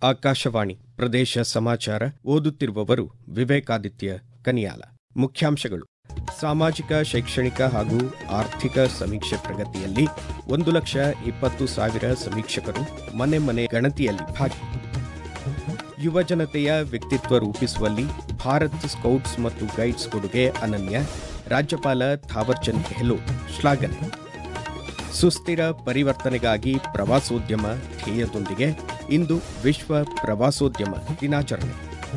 ಆಕಾಶವಾಣಿ ಪ್ರದೇಶ ಸಮಾಚಾರ ಓದುತ್ತಿರುವವರು ವಿವೇಕಾದಿತ್ಯ ಕನಿಯಾಲ ಮುಖ್ಯಾಂಶಗಳು ಸಾಮಾಜಿಕ ಶೈಕ್ಷಣಿಕ ಹಾಗೂ ಆರ್ಥಿಕ ಸಮೀಕ್ಷೆ ಪ್ರಗತಿಯಲ್ಲಿ ಒಂದು ಲಕ್ಷ ಇಪ್ಪತ್ತು ಸಾವಿರ ಸಮೀಕ್ಷಕರು ಮನೆ ಮನೆ ಗಣತಿಯಲ್ಲಿ ಭಾಗಿ ಯುವ ಜನತೆಯ ವ್ಯಕ್ತಿತ್ವ ರೂಪಿಸುವಲ್ಲಿ ಭಾರತ್ ಸ್ಕೌಟ್ಸ್ ಮತ್ತು ಗೈಡ್ಸ್ ಕೊಡುಗೆ ಅನನ್ಯ ರಾಜ್ಯಪಾಲ ಥಾವರ್ಚಂದ್ ಗೆಹ್ಲೋಟ್ ಶ್ಲಾಘನೆ ಸುಸ್ಥಿರ ಪರಿವರ್ತನೆಗಾಗಿ ಪ್ರವಾಸೋದ್ಯಮ ಧ್ಯೇಯದೊಂದಿಗೆ ಇಂದು ವಿಶ್ವ ಪ್ರವಾಸೋದ್ಯಮ ದಿನಾಚರಣೆ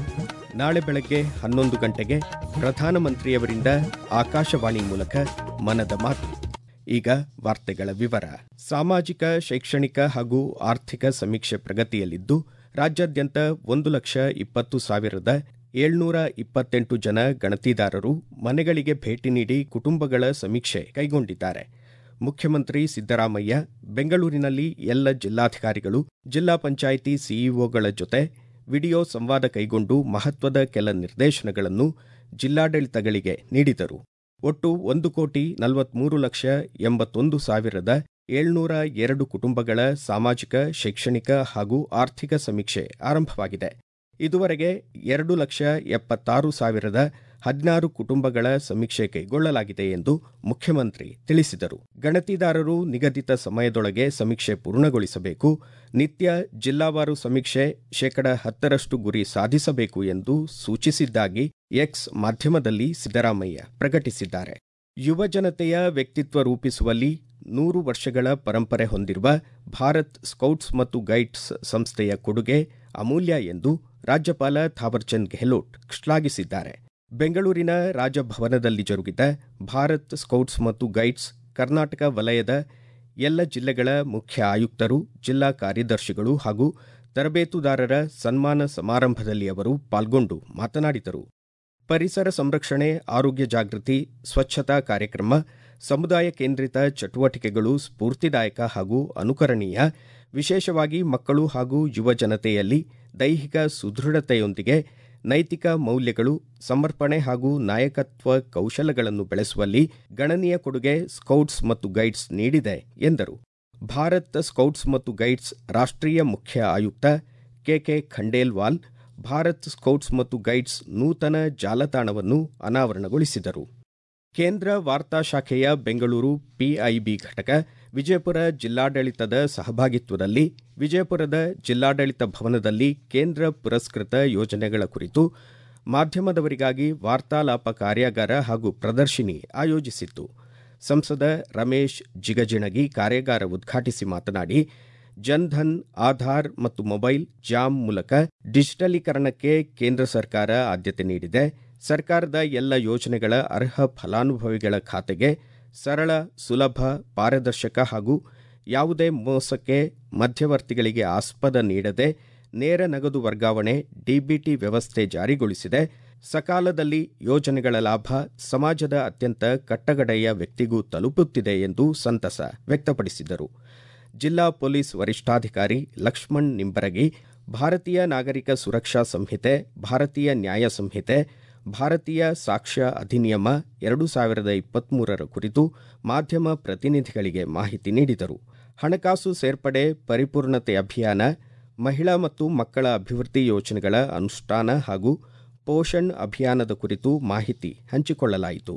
ನಾಳೆ ಬೆಳಗ್ಗೆ ಹನ್ನೊಂದು ಗಂಟೆಗೆ ಪ್ರಧಾನಮಂತ್ರಿಯವರಿಂದ ಆಕಾಶವಾಣಿ ಮೂಲಕ ಮನದ ಮಾತು ಈಗ ವಾರ್ತೆಗಳ ವಿವರ ಸಾಮಾಜಿಕ ಶೈಕ್ಷಣಿಕ ಹಾಗೂ ಆರ್ಥಿಕ ಸಮೀಕ್ಷೆ ಪ್ರಗತಿಯಲ್ಲಿದ್ದು ರಾಜ್ಯಾದ್ಯಂತ ಒಂದು ಲಕ್ಷ ಇಪ್ಪತ್ತು ಸಾವಿರದ ಏಳ್ನೂರ ಇಪ್ಪತ್ತೆಂಟು ಜನ ಗಣತಿದಾರರು ಮನೆಗಳಿಗೆ ಭೇಟಿ ನೀಡಿ ಕುಟುಂಬಗಳ ಸಮೀಕ್ಷೆ ಕೈಗೊಂಡಿದ್ದಾರೆ ಮುಖ್ಯಮಂತ್ರಿ ಸಿದ್ದರಾಮಯ್ಯ ಬೆಂಗಳೂರಿನಲ್ಲಿ ಎಲ್ಲ ಜಿಲ್ಲಾಧಿಕಾರಿಗಳು ಜಿಲ್ಲಾ ಪಂಚಾಯಿತಿ ಸಿಇಒಗಳ ಜೊತೆ ವಿಡಿಯೋ ಸಂವಾದ ಕೈಗೊಂಡು ಮಹತ್ವದ ಕೆಲ ನಿರ್ದೇಶನಗಳನ್ನು ಜಿಲ್ಲಾಡಳಿತಗಳಿಗೆ ನೀಡಿದರು ಒಟ್ಟು ಒಂದು ಕೋಟಿ ನಲವತ್ಮೂರು ಲಕ್ಷ ಎಂಬತ್ತೊಂದು ಸಾವಿರದ ಏಳ್ನೂರ ಎರಡು ಕುಟುಂಬಗಳ ಸಾಮಾಜಿಕ ಶೈಕ್ಷಣಿಕ ಹಾಗೂ ಆರ್ಥಿಕ ಸಮೀಕ್ಷೆ ಆರಂಭವಾಗಿದೆ ಇದುವರೆಗೆ ಎರಡು ಲಕ್ಷ ಎಪ್ಪತ್ತಾರು ಸಾವಿರದ ಹದಿನಾರು ಕುಟುಂಬಗಳ ಸಮೀಕ್ಷೆ ಕೈಗೊಳ್ಳಲಾಗಿದೆ ಎಂದು ಮುಖ್ಯಮಂತ್ರಿ ತಿಳಿಸಿದರು ಗಣತಿದಾರರು ನಿಗದಿತ ಸಮಯದೊಳಗೆ ಸಮೀಕ್ಷೆ ಪೂರ್ಣಗೊಳಿಸಬೇಕು ನಿತ್ಯ ಜಿಲ್ಲಾವಾರು ಸಮೀಕ್ಷೆ ಶೇಕಡ ಹತ್ತರಷ್ಟು ಗುರಿ ಸಾಧಿಸಬೇಕು ಎಂದು ಸೂಚಿಸಿದ್ದಾಗಿ ಎಕ್ಸ್ ಮಾಧ್ಯಮದಲ್ಲಿ ಸಿದ್ದರಾಮಯ್ಯ ಪ್ರಕಟಿಸಿದ್ದಾರೆ ಯುವ ಜನತೆಯ ವ್ಯಕ್ತಿತ್ವ ರೂಪಿಸುವಲ್ಲಿ ನೂರು ವರ್ಷಗಳ ಪರಂಪರೆ ಹೊಂದಿರುವ ಭಾರತ್ ಸ್ಕೌಟ್ಸ್ ಮತ್ತು ಗೈಡ್ಸ್ ಸಂಸ್ಥೆಯ ಕೊಡುಗೆ ಅಮೂಲ್ಯ ಎಂದು ರಾಜ್ಯಪಾಲ ಥಾವರ್ಚಂದ್ ಗೆಹ್ಲೋಟ್ ಶ್ಲಾಘಿಸಿದ್ದಾರೆ ಬೆಂಗಳೂರಿನ ರಾಜಭವನದಲ್ಲಿ ಜರುಗಿದ ಭಾರತ್ ಸ್ಕೌಟ್ಸ್ ಮತ್ತು ಗೈಡ್ಸ್ ಕರ್ನಾಟಕ ವಲಯದ ಎಲ್ಲ ಜಿಲ್ಲೆಗಳ ಮುಖ್ಯ ಆಯುಕ್ತರು ಜಿಲ್ಲಾ ಕಾರ್ಯದರ್ಶಿಗಳು ಹಾಗೂ ತರಬೇತುದಾರರ ಸನ್ಮಾನ ಸಮಾರಂಭದಲ್ಲಿ ಅವರು ಪಾಲ್ಗೊಂಡು ಮಾತನಾಡಿದರು ಪರಿಸರ ಸಂರಕ್ಷಣೆ ಆರೋಗ್ಯ ಜಾಗೃತಿ ಸ್ವಚ್ಛತಾ ಕಾರ್ಯಕ್ರಮ ಸಮುದಾಯ ಕೇಂದ್ರಿತ ಚಟುವಟಿಕೆಗಳು ಸ್ಫೂರ್ತಿದಾಯಕ ಹಾಗೂ ಅನುಕರಣೀಯ ವಿಶೇಷವಾಗಿ ಮಕ್ಕಳು ಹಾಗೂ ಯುವ ಜನತೆಯಲ್ಲಿ ದೈಹಿಕ ಸುದೃಢತೆಯೊಂದಿಗೆ ನೈತಿಕ ಮೌಲ್ಯಗಳು ಸಮರ್ಪಣೆ ಹಾಗೂ ನಾಯಕತ್ವ ಕೌಶಲಗಳನ್ನು ಬೆಳೆಸುವಲ್ಲಿ ಗಣನೀಯ ಕೊಡುಗೆ ಸ್ಕೌಟ್ಸ್ ಮತ್ತು ಗೈಡ್ಸ್ ನೀಡಿದೆ ಎಂದರು ಭಾರತ್ ಸ್ಕೌಟ್ಸ್ ಮತ್ತು ಗೈಡ್ಸ್ ರಾಷ್ಟ್ರೀಯ ಮುಖ್ಯ ಆಯುಕ್ತ ಕೆಕೆ ಖಂಡೇಲ್ವಾಲ್ ಭಾರತ್ ಸ್ಕೌಟ್ಸ್ ಮತ್ತು ಗೈಡ್ಸ್ ನೂತನ ಜಾಲತಾಣವನ್ನು ಅನಾವರಣಗೊಳಿಸಿದರು ಕೇಂದ್ರ ವಾರ್ತಾ ಶಾಖೆಯ ಬೆಂಗಳೂರು ಪಿಐಬಿ ಘಟಕ ವಿಜಯಪುರ ಜಿಲ್ಲಾಡಳಿತದ ಸಹಭಾಗಿತ್ವದಲ್ಲಿ ವಿಜಯಪುರದ ಜಿಲ್ಲಾಡಳಿತ ಭವನದಲ್ಲಿ ಕೇಂದ್ರ ಪುರಸ್ಕೃತ ಯೋಜನೆಗಳ ಕುರಿತು ಮಾಧ್ಯಮದವರಿಗಾಗಿ ವಾರ್ತಾಲಾಪ ಕಾರ್ಯಾಗಾರ ಹಾಗೂ ಪ್ರದರ್ಶಿನಿ ಆಯೋಜಿಸಿತ್ತು ಸಂಸದ ರಮೇಶ್ ಜಿಗಜಿಣಗಿ ಕಾರ್ಯಾಗಾರ ಉದ್ಘಾಟಿಸಿ ಮಾತನಾಡಿ ಜನ್ಧನ್ ಆಧಾರ್ ಮತ್ತು ಮೊಬೈಲ್ ಜಾಮ್ ಮೂಲಕ ಡಿಜಿಟಲೀಕರಣಕ್ಕೆ ಕೇಂದ್ರ ಸರ್ಕಾರ ಆದ್ಯತೆ ನೀಡಿದೆ ಸರ್ಕಾರದ ಎಲ್ಲ ಯೋಜನೆಗಳ ಅರ್ಹ ಫಲಾನುಭವಿಗಳ ಖಾತೆಗೆ ಸರಳ ಸುಲಭ ಪಾರದರ್ಶಕ ಹಾಗೂ ಯಾವುದೇ ಮೋಸಕ್ಕೆ ಮಧ್ಯವರ್ತಿಗಳಿಗೆ ಆಸ್ಪದ ನೀಡದೆ ನೇರ ನಗದು ವರ್ಗಾವಣೆ ಡಿಬಿಟಿ ವ್ಯವಸ್ಥೆ ಜಾರಿಗೊಳಿಸಿದೆ ಸಕಾಲದಲ್ಲಿ ಯೋಜನೆಗಳ ಲಾಭ ಸಮಾಜದ ಅತ್ಯಂತ ಕಟ್ಟಗಡೆಯ ವ್ಯಕ್ತಿಗೂ ತಲುಪುತ್ತಿದೆ ಎಂದು ಸಂತಸ ವ್ಯಕ್ತಪಡಿಸಿದರು ಜಿಲ್ಲಾ ಪೊಲೀಸ್ ವರಿಷ್ಠಾಧಿಕಾರಿ ಲಕ್ಷ್ಮಣ್ ನಿಂಬರಗಿ ಭಾರತೀಯ ನಾಗರಿಕ ಸುರಕ್ಷಾ ಸಂಹಿತೆ ಭಾರತೀಯ ನ್ಯಾಯ ಸಂಹಿತೆ ಭಾರತೀಯ ಸಾಕ್ಷ್ಯ ಅಧಿನಿಯಮ ಎರಡು ಸಾವಿರದ ಇಪ್ಪತ್ಮೂರರ ಕುರಿತು ಮಾಧ್ಯಮ ಪ್ರತಿನಿಧಿಗಳಿಗೆ ಮಾಹಿತಿ ನೀಡಿದರು ಹಣಕಾಸು ಸೇರ್ಪಡೆ ಪರಿಪೂರ್ಣತೆ ಅಭಿಯಾನ ಮಹಿಳಾ ಮತ್ತು ಮಕ್ಕಳ ಅಭಿವೃದ್ಧಿ ಯೋಜನೆಗಳ ಅನುಷ್ಠಾನ ಹಾಗೂ ಪೋಷಣ್ ಅಭಿಯಾನದ ಕುರಿತು ಮಾಹಿತಿ ಹಂಚಿಕೊಳ್ಳಲಾಯಿತು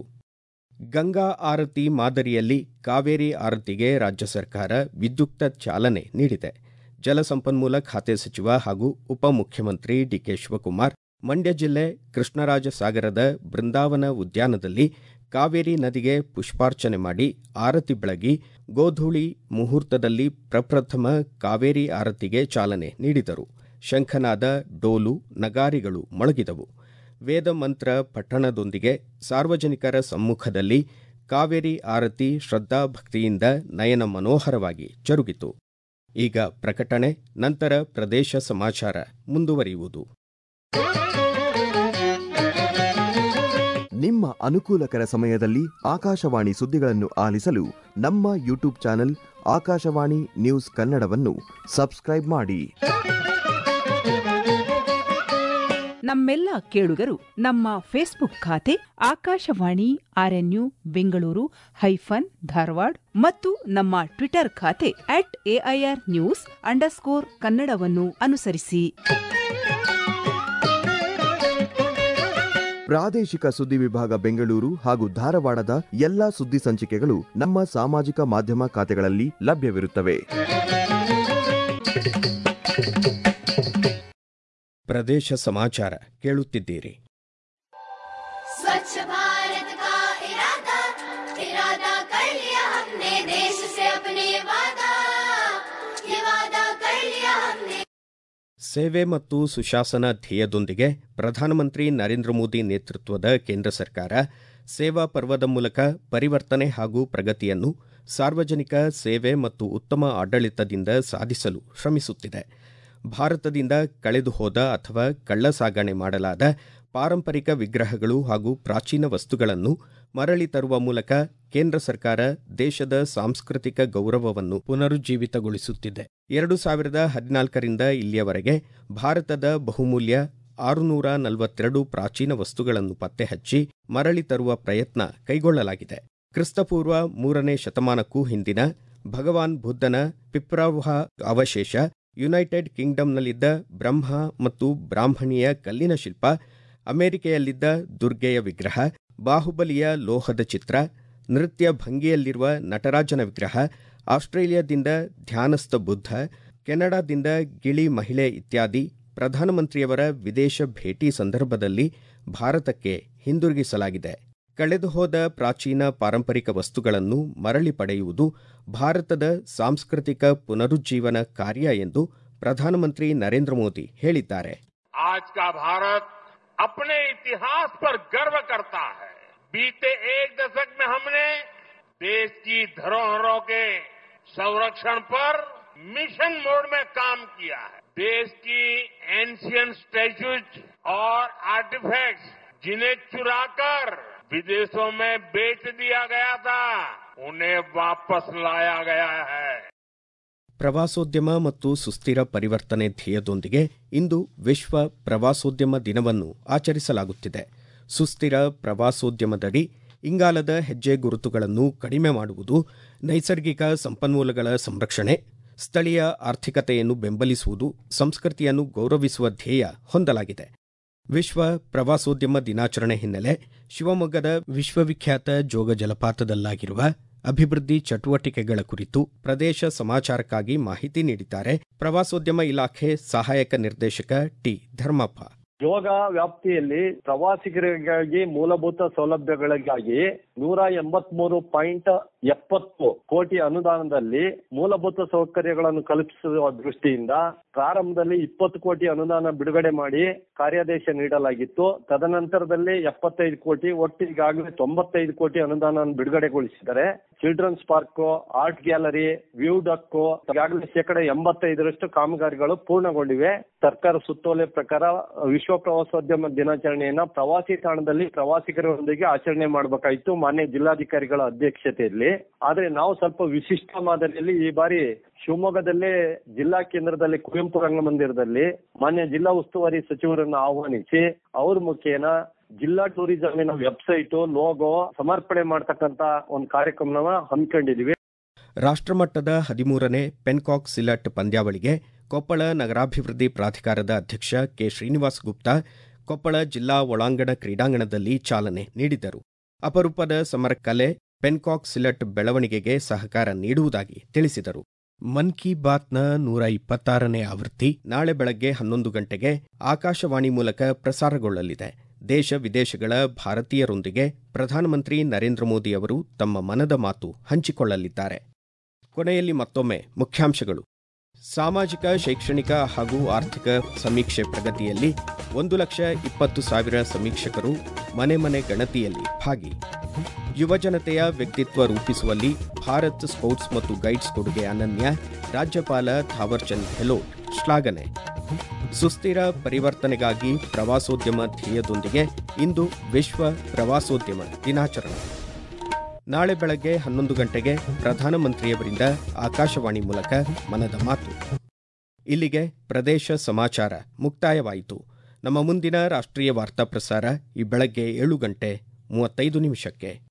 ಗಂಗಾ ಆರತಿ ಮಾದರಿಯಲ್ಲಿ ಕಾವೇರಿ ಆರತಿಗೆ ರಾಜ್ಯ ಸರ್ಕಾರ ವಿದ್ಯುಕ್ತ ಚಾಲನೆ ನೀಡಿದೆ ಜಲಸಂಪನ್ಮೂಲ ಖಾತೆ ಸಚಿವ ಹಾಗೂ ಉಪಮುಖ್ಯಮಂತ್ರಿ ಡಿಕೆ ಶಿವಕುಮಾರ್ ಮಂಡ್ಯ ಜಿಲ್ಲೆ ಕೃಷ್ಣರಾಜ ಸಾಗರದ ಬೃಂದಾವನ ಉದ್ಯಾನದಲ್ಲಿ ಕಾವೇರಿ ನದಿಗೆ ಪುಷ್ಪಾರ್ಚನೆ ಮಾಡಿ ಆರತಿ ಬೆಳಗಿ ಗೋಧೂಳಿ ಮುಹೂರ್ತದಲ್ಲಿ ಪ್ರಪ್ರಥಮ ಕಾವೇರಿ ಆರತಿಗೆ ಚಾಲನೆ ನೀಡಿದರು ಶಂಖನಾದ ಡೋಲು ನಗಾರಿಗಳು ಮೊಳಗಿದವು ವೇದ ಮಂತ್ರ ಪಠಣದೊಂದಿಗೆ ಸಾರ್ವಜನಿಕರ ಸಮ್ಮುಖದಲ್ಲಿ ಕಾವೇರಿ ಆರತಿ ಶ್ರದ್ಧಾಭಕ್ತಿಯಿಂದ ನಯನ ಮನೋಹರವಾಗಿ ಜರುಗಿತು ಈಗ ಪ್ರಕಟಣೆ ನಂತರ ಪ್ರದೇಶ ಸಮಾಚಾರ ಮುಂದುವರಿಯುವುದು ನಿಮ್ಮ ಅನುಕೂಲಕರ ಸಮಯದಲ್ಲಿ ಆಕಾಶವಾಣಿ ಸುದ್ದಿಗಳನ್ನು ಆಲಿಸಲು ನಮ್ಮ ಯೂಟ್ಯೂಬ್ ಚಾನೆಲ್ ಆಕಾಶವಾಣಿ ನ್ಯೂಸ್ ಕನ್ನಡವನ್ನು ಸಬ್ಸ್ಕ್ರೈಬ್ ಮಾಡಿ ನಮ್ಮೆಲ್ಲ ಕೇಳುಗರು ನಮ್ಮ ಫೇಸ್ಬುಕ್ ಖಾತೆ ಆಕಾಶವಾಣಿ ಆರ್ಎನ್ಯು ಬೆಂಗಳೂರು ಹೈಫನ್ ಧಾರವಾಡ ಮತ್ತು ನಮ್ಮ ಟ್ವಿಟರ್ ಖಾತೆ ಅಟ್ ಎಐಆರ್ ನ್ಯೂಸ್ ಅಂಡರ್ಸ್ಕೋರ್ ಕನ್ನಡವನ್ನು ಅನುಸರಿಸಿ ಪ್ರಾದೇಶಿಕ ಸುದ್ದಿ ವಿಭಾಗ ಬೆಂಗಳೂರು ಹಾಗೂ ಧಾರವಾಡದ ಎಲ್ಲಾ ಸುದ್ದಿ ಸಂಚಿಕೆಗಳು ನಮ್ಮ ಸಾಮಾಜಿಕ ಮಾಧ್ಯಮ ಖಾತೆಗಳಲ್ಲಿ ಲಭ್ಯವಿರುತ್ತವೆ ಪ್ರದೇಶ ಸಮಾಚಾರ ಕೇಳುತ್ತಿದ್ದೀರಿ स्वच्छ भारत का इरादा इरादा कर लिया हमने देश से अपने वादा ये वादा कर लिया हमने ಸೇವೆ ಮತ್ತು ಸುಶಾಸನ ಧ್ಯೇಯದೊಂದಿಗೆ ಪ್ರಧಾನಮಂತ್ರಿ ನರೇಂದ್ರ ಮೋದಿ ನೇತೃತ್ವದ ಕೇಂದ್ರ ಸರ್ಕಾರ ಸೇವಾ ಪರ್ವದ ಮೂಲಕ ಪರಿವರ್ತನೆ ಹಾಗೂ ಪ್ರಗತಿಯನ್ನು ಸಾರ್ವಜನಿಕ ಸೇವೆ ಮತ್ತು ಉತ್ತಮ ಆಡಳಿತದಿಂದ ಸಾಧಿಸಲು ಶ್ರಮಿಸುತ್ತಿದೆ ಭಾರತದಿಂದ ಕಳೆದು ಹೋದ ಅಥವಾ ಕಳ್ಳಸಾಗಣೆ ಮಾಡಲಾದ ಪಾರಂಪರಿಕ ವಿಗ್ರಹಗಳು ಹಾಗೂ ಪ್ರಾಚೀನ ವಸ್ತುಗಳನ್ನು ಮರಳಿ ತರುವ ಮೂಲಕ ಕೇಂದ್ರ ಸರ್ಕಾರ ದೇಶದ ಸಾಂಸ್ಕೃತಿಕ ಗೌರವವನ್ನು ಪುನರುಜ್ಜೀವಿತಗೊಳಿಸುತ್ತಿದೆ ಎರಡು ಸಾವಿರದ ಹದಿನಾಲ್ಕರಿಂದ ಇಲ್ಲಿಯವರೆಗೆ ಭಾರತದ ಬಹುಮೂಲ್ಯ ಆರುನೂರ ನಲವತ್ತೆರಡು ಪ್ರಾಚೀನ ವಸ್ತುಗಳನ್ನು ಪತ್ತೆಹಚ್ಚಿ ಮರಳಿ ತರುವ ಪ್ರಯತ್ನ ಕೈಗೊಳ್ಳಲಾಗಿದೆ ಕ್ರಿಸ್ತಪೂರ್ವ ಮೂರನೇ ಶತಮಾನಕ್ಕೂ ಹಿಂದಿನ ಭಗವಾನ್ ಬುದ್ಧನ ಪಿಪ್ರಾವಹ ಅವಶೇಷ ಯುನೈಟೆಡ್ ಕಿಂಗ್ಡಮ್ನಲ್ಲಿದ್ದ ಬ್ರಹ್ಮ ಮತ್ತು ಬ್ರಾಹ್ಮಣಿಯ ಕಲ್ಲಿನ ಶಿಲ್ಪ ಅಮೆರಿಕೆಯಲ್ಲಿದ್ದ ದುರ್ಗೆಯ ವಿಗ್ರಹ ಬಾಹುಬಲಿಯ ಲೋಹದ ಚಿತ್ರ ನೃತ್ಯ ಭಂಗಿಯಲ್ಲಿರುವ ನಟರಾಜನ ವಿಗ್ರಹ ಆಸ್ಟ್ರೇಲಿಯಾದಿಂದ ಧ್ಯಾನಸ್ಥ ಬುದ್ಧ ಕೆನಡಾದಿಂದ ಗಿಳಿ ಮಹಿಳೆ ಇತ್ಯಾದಿ ಪ್ರಧಾನಮಂತ್ರಿಯವರ ವಿದೇಶ ಭೇಟಿ ಸಂದರ್ಭದಲ್ಲಿ ಭಾರತಕ್ಕೆ ಹಿಂದಿರುಗಿಸಲಾಗಿದೆ ಕಳೆದು ಹೋದ ಪ್ರಾಚೀನ ಪಾರಂಪರಿಕ ವಸ್ತುಗಳನ್ನು ಮರಳಿ ಪಡೆಯುವುದು ಭಾರತದ ಸಾಂಸ್ಕೃತಿಕ ಪುನರುಜ್ಜೀವನ ಕಾರ್ಯ ಎಂದು ಪ್ರಧಾನಮಂತ್ರಿ ನರೇಂದ್ರ ಮೋದಿ ಹೇಳಿದ್ದಾರೆ आज का भारत अपने इतिहास पर गर्व करता है बीते एक दशक में हमने देश की धरोहरों के संरक्षण पर मिशन मोड में काम किया है देश की एंशियंट स्टैच्यूज और आर्टिफैक्ट्स जिन्हें चुराकर विदेशों में बेच दिया गया था उन्हें वापस लाया गया है ಪ್ರವಾಸೋದ್ಯಮ ಮತ್ತು ಸುಸ್ಥಿರ ಪರಿವರ್ತನೆ ಧ್ಯೇಯದೊಂದಿಗೆ ಇಂದು ವಿಶ್ವ ಪ್ರವಾಸೋದ್ಯಮ ದಿನವನ್ನು ಆಚರಿಸಲಾಗುತ್ತಿದೆ ಸುಸ್ಥಿರ ಪ್ರವಾಸೋದ್ಯಮದಡಿ ಇಂಗಾಲದ ಹೆಜ್ಜೆ ಗುರುತುಗಳನ್ನು ಕಡಿಮೆ ಮಾಡುವುದು ನೈಸರ್ಗಿಕ ಸಂಪನ್ಮೂಲಗಳ ಸಂರಕ್ಷಣೆ ಸ್ಥಳೀಯ ಆರ್ಥಿಕತೆಯನ್ನು ಬೆಂಬಲಿಸುವುದು ಸಂಸ್ಕೃತಿಯನ್ನು ಗೌರವಿಸುವ ಧ್ಯೇಯ ಹೊಂದಲಾಗಿದೆ ವಿಶ್ವ ಪ್ರವಾಸೋದ್ಯಮ ದಿನಾಚರಣೆ ಹಿನ್ನೆಲೆ ಶಿವಮೊಗ್ಗದ ವಿಶ್ವವಿಖ್ಯಾತ ಜೋಗ ಜಲಪಾತದಲ್ಲಾಗಿರುವ ಅಭಿವೃದ್ಧಿ ಚಟುವಟಿಕೆಗಳ ಕುರಿತು ಪ್ರದೇಶ ಸಮಾಚಾರಕ್ಕಾಗಿ ಮಾಹಿತಿ ನೀಡಿದ್ದಾರೆ ಪ್ರವಾಸೋದ್ಯಮ ಇಲಾಖೆ ಸಹಾಯಕ ನಿರ್ದೇಶಕ ಟಿ ಧರ್ಮಪ್ಪ ಯೋಗ ವ್ಯಾಪ್ತಿಯಲ್ಲಿ ಪ್ರವಾಸಿಗರಿಗಾಗಿ ಮೂಲಭೂತ ಸೌಲಭ್ಯಗಳಿಗಾಗಿ ನೂರ ಎಂಬತ್ಮೂರು ಪಾಯಿಂಟ್ ಎಪ್ಪತ್ತು ಕೋಟಿ ಅನುದಾನದಲ್ಲಿ ಮೂಲಭೂತ ಸೌಕರ್ಯಗಳನ್ನು ಕಲ್ಪಿಸುವ ದೃಷ್ಟಿಯಿಂದ ಪ್ರಾರಂಭದಲ್ಲಿ ಇಪ್ಪತ್ತು ಕೋಟಿ ಅನುದಾನ ಬಿಡುಗಡೆ ಮಾಡಿ ಕಾರ್ಯಾದೇಶ ನೀಡಲಾಗಿತ್ತು ತದನಂತರದಲ್ಲಿ ಎಪ್ಪತ್ತೈದು ಕೋಟಿ ಒಟ್ಟು ಈಗಾಗಲೇ ತೊಂಬತ್ತೈದು ಕೋಟಿ ಅನುದಾನ ಬಿಡುಗಡೆಗೊಳಿಸಿದ್ದಾರೆ children's park art gallery view deck ಈಗಾಗಲೇ ಶೇಕಡ ಎಂಬತ್ತೈದರಷ್ಟು ಕಾಮಗಾರಿಗಳು ಪೂರ್ಣಗೊಂಡಿವೆ ಸರ್ಕಾರ ಸುತ್ತೋಲೆ ಪ್ರಕಾರ ವಿಶ್ವ ಪ್ರವಾಸೋದ್ಯಮ ದಿನಾಚರಣೆಯನ್ನ ಪ್ರವಾಸಿ ತಾಣದಲ್ಲಿ ಪ್ರವಾಸಿಗರೊಂದಿಗೆ ಆಚರಣೆ ಮಾಡಬೇಕಾಯಿತು ಮಾನ್ಯ ಜಿಲ್ಲಾಧಿಕಾರಿಗಳ ಅಧ್ಯಕ್ಷತೆಯಲ್ಲಿ ಆದ್ರೆ ನಾವು ಸ್ವಲ್ಪ ವಿಶಿಷ್ಟ ಮಾದರಿಯಲ್ಲಿ ಈ ಬಾರಿ ಶಿವಮೊಗ್ಗದಲ್ಲೇ ಜಿಲ್ಲಾ ಕೇಂದ್ರದಲ್ಲಿ ಕುವೆಂಪು ರಂಗಮಂದಿರದಲ್ಲಿ ಮಾನ್ಯ ಜಿಲ್ಲಾ ಉಸ್ತುವಾರಿ ಸಚಿವರನ್ನು ಆಹ್ವಾನಿಸಿ ಅವ್ರ ಮುಖೇನ ಜಿಲ್ಲಾ ಟೂರಿಸಂನ ವೆಬ್ಸೈಟ್ ಲೋಗೋ ಸಮರ್ಪಣೆ ಮಾಡ್ತಕ್ಕಂತ ಒಂದು ಕಾರ್ಯಕ್ರಮನ ಹಮ್ಮಿಕೊಂಡಿದೀವಿ ರಾಷ್ಟ್ರಮಟ್ಟದ ಹದಿಮೂರನೇ ಪೆನ್ಕಾಕ್ ಸಿಲಟ್ ಪಂದ್ಯಾವಳಿಗೆ ಕೊಪ್ಪಳ ನಗರಾಭಿವೃದ್ಧಿ ಪ್ರಾಧಿಕಾರದ ಅಧ್ಯಕ್ಷ ಕೆ ಶ್ರೀನಿವಾಸ್ ಗುಪ್ತಾ ಕೊಪ್ಪಳ ಜಿಲ್ಲಾ ಒಳಾಂಗಣ ಕ್ರೀಡಾಂಗಣದಲ್ಲಿ ಚಾಲನೆ ನೀಡಿದರು ಅಪರೂಪದ ಸಮರ ಕಲೆ ಪೆನ್ಕಾಕ್ ಸಿಲಟ್ ಬೆಳವಣಿಗೆಗೆ ಸಹಕಾರ ನೀಡುವುದಾಗಿ ತಿಳಿಸಿದರು ಮನ್ ಕಿ ಬಾತ್ನ ನೂರ ಇಪ್ಪತ್ತಾರನೇ ಆವೃತ್ತಿ ನಾಳೆ ಬೆಳಗ್ಗೆ ಹನ್ನೊಂದು ಗಂಟೆಗೆ ಆಕಾಶವಾಣಿ ಮೂಲಕ ಪ್ರಸಾರಗೊಳ್ಳಲಿದೆ ದೇಶ ವಿದೇಶಗಳ ಭಾರತೀಯರೊಂದಿಗೆ ಪ್ರಧಾನಮಂತ್ರಿ ನರೇಂದ್ರ ಮೋದಿ ಅವರು ತಮ್ಮ ಮನದ ಮಾತು ಹಂಚಿಕೊಳ್ಳಲಿದ್ದಾರೆ ಕೊನೆಯಲ್ಲಿ ಮತ್ತೊಮ್ಮೆ ಮುಖ್ಯಾಂಶಗಳು ಸಾಮಾಜಿಕ ಶೈಕ್ಷಣಿಕ ಹಾಗೂ ಆರ್ಥಿಕ ಸಮೀಕ್ಷೆ ಪ್ರಗತಿಯಲ್ಲಿ ಒಂದು ಲಕ್ಷ ಇಪ್ಪತ್ತು ಸಾವಿರ ಸಮೀಕ್ಷಕರು ಮನೆ ಮನೆ ಗಣತಿಯಲ್ಲಿ ಭಾಗಿ ಯುವಜನತೆಯ ವ್ಯಕ್ತಿತ್ವ ರೂಪಿಸುವಲ್ಲಿ ಭಾರತ್ ಸ್ಕೌಟ್ಸ್ ಮತ್ತು ಗೈಡ್ಸ್ ಕೊಡುಗೆ ಅನನ್ಯ ರಾಜ್ಯಪಾಲ ಥಾವರ್ಚಂದ್ ಗೆಹ್ಲೋಟ್ ಶ್ಲಾಘನೆ ಸುಸ್ಥಿರ ಪರಿವರ್ತನೆಗಾಗಿ ಪ್ರವಾಸೋದ್ಯಮ ಧ್ಯೇಯದೊಂದಿಗೆ ಇಂದು ವಿಶ್ವ ಪ್ರವಾಸೋದ್ಯಮ ದಿನಾಚರಣೆ ನಾಳೆ ಬೆಳಗ್ಗೆ ಹನ್ನೊಂದು ಗಂಟೆಗೆ ಪ್ರಧಾನಮಂತ್ರಿಯವರಿಂದ ಆಕಾಶವಾಣಿ ಮೂಲಕ ಮನದ ಮಾತು ಇಲ್ಲಿಗೆ ಪ್ರದೇಶ ಸಮಾಚಾರ ಮುಕ್ತಾಯವಾಯಿತು ನಮ್ಮ ಮುಂದಿನ ರಾಷ್ಟ್ರೀಯ ವಾರ್ತಾ ಪ್ರಸಾರ ಈ ಬೆಳಗ್ಗೆ ಏಳು ಗಂಟೆ ಮೂವತ್ತೈದು ನಿಮಿಷಕ್ಕೆ